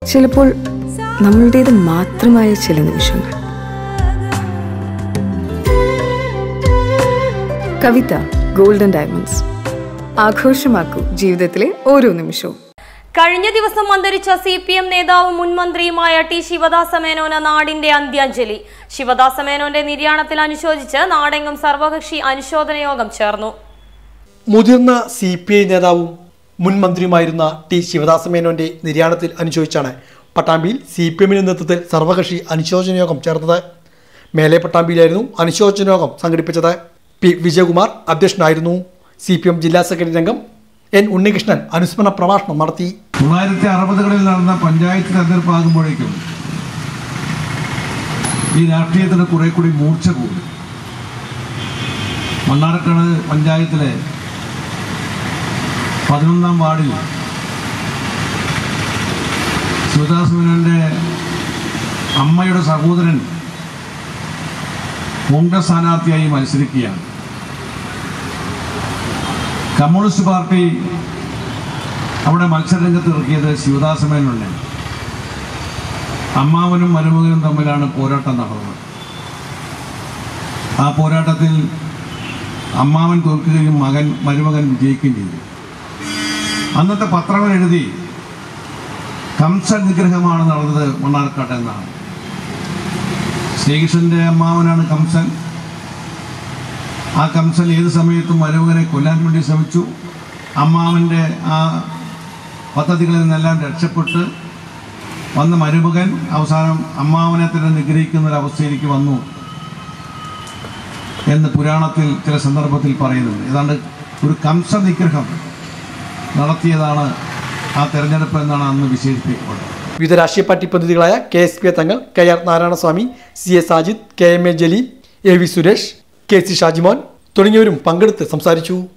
ചിലപ്പോൾ നമ്മളുടേത് മാത്രമായ ചില നിമിഷങ്ങൾ കവിത ഗോൾഡൻ ഡയമണ്ട്സ് ആഘോഷമാക്കൂ ജീവിതത്തിലെ ഓരോ നിമിഷവും കഴിഞ്ഞ ദിവസം അന്തരിച്ച സി പി എം നേതാവും മുൻ മന്ത്രിയുമായ ടി ശിവദാസ മേനോന് നാടിന്റെ അന്ത്യാഞ്ജലി ശിവദാസ മേനോന്റെ നിര്യാണത്തിൽ അനുശോചിച്ച് നാടെങ്ങും സർവകക്ഷി അനുശോചന യോഗം ചേർന്നു മുതിർന്ന സി പി ഐ നേതാവും മുൻ മന്ത്രിയുമായിരുന്ന ടി ശിവദാസ മേനോന്റെ നിര്യാണത്തിൽ അനുശോചിച്ചാണ് പട്ടാമ്പിയിൽ സി പി എമ്മിന്റെ നേതൃത്വത്തിൽ സർവകക്ഷി അനുശോചന യോഗം ചേർന്നത് മേലെ പട്ടാമ്പിയിലായിരുന്നു അനുശോചന യോഗം സംഘടിപ്പിച്ചത് പി വിജയകുമാർ അധ്യക്ഷനായിരുന്നു സി പി എം ജില്ലാ സെക്രട്ടറി രംഗം എൻ ഉണ്ണികൃഷ്ണൻ അനുസ്മരണ പ്രഭാഷണം നടത്തി തൊള്ളായിരത്തി അറുപതുകളിൽ നടന്ന പഞ്ചായത്ത് തെരഞ്ഞെടുപ്പാകുമ്പോഴേക്കും ഈ രാഷ്ട്രീയത്തിന് കുറെ കൂടി മൂർച്ച കൂടി മണ്ണാർക്കാട് പഞ്ചായത്തിലെ പതിനൊന്നാം വാർഡിൽ ശിവദാസ് മേനോന്റെ അമ്മയുടെ സഹോദരൻ കോൺഗ്രസ് സ്ഥാനാർത്ഥിയായി മത്സരിക്കുകയാണ് കമ്മ്യൂണിസ്റ്റ് പാർട്ടി അവിടെ മത്സരരംഗത്ത് ഇറക്കിയത് ശിവദാസ മേനോനെ അമ്മാവനും മരുമകനും തമ്മിലാണ് പോരാട്ടം നടന്നത് ആ പോരാട്ടത്തിൽ അമ്മാവൻ തോൽക്കുകയും മകൻ മരുമകൻ വിജയിക്കുകയും ചെയ്തു അന്നത്തെ പത്രങ്ങൾ എഴുതി കംസ നിഗ്രഹമാണ് നടന്നത് മണ്ണാർക്കാട്ട് എന്നാണ് ശ്രീകൃഷ്ണന്റെ അമ്മാവനാണ് കംസൻ ആ കംസൻ ഏത് സമയത്തും മരുമകനെ കൊല്ലാൻ വേണ്ടി ശ്രമിച്ചു അമ്മാവൻ്റെ ആ പദ്ധതികളിൽ നിന്നെല്ലാം രക്ഷപ്പെട്ട് വന്ന മരുമകൻ അവസാനം അമ്മാവനെ തന്നെ നിഗ്രഹിക്കുന്ന ഒരു അവസ്ഥയിലേക്ക് വന്നു എന്ന് പുരാണത്തിൽ ചില സന്ദർഭത്തിൽ പറയുന്നുണ്ട് ഏതാണ്ട് ഒരു കംസ നിഗ്രഹം നടത്തിയതാണ് ആ തെരഞ്ഞെടുപ്പ് എന്നാണ് അന്ന് വിശേഷിപ്പിക്കപ്പെട്ടത് വിവിധ രാഷ്ട്രീയ പാർട്ടി പ്രതിനിധികളായ K S P Thangal K R Narayanaswamy C A Sajid K M A Jaleel A V Suresh K C Shajimon തുടങ്ങിയവരും പങ്കെടുത്ത് സംസാരിച്ചു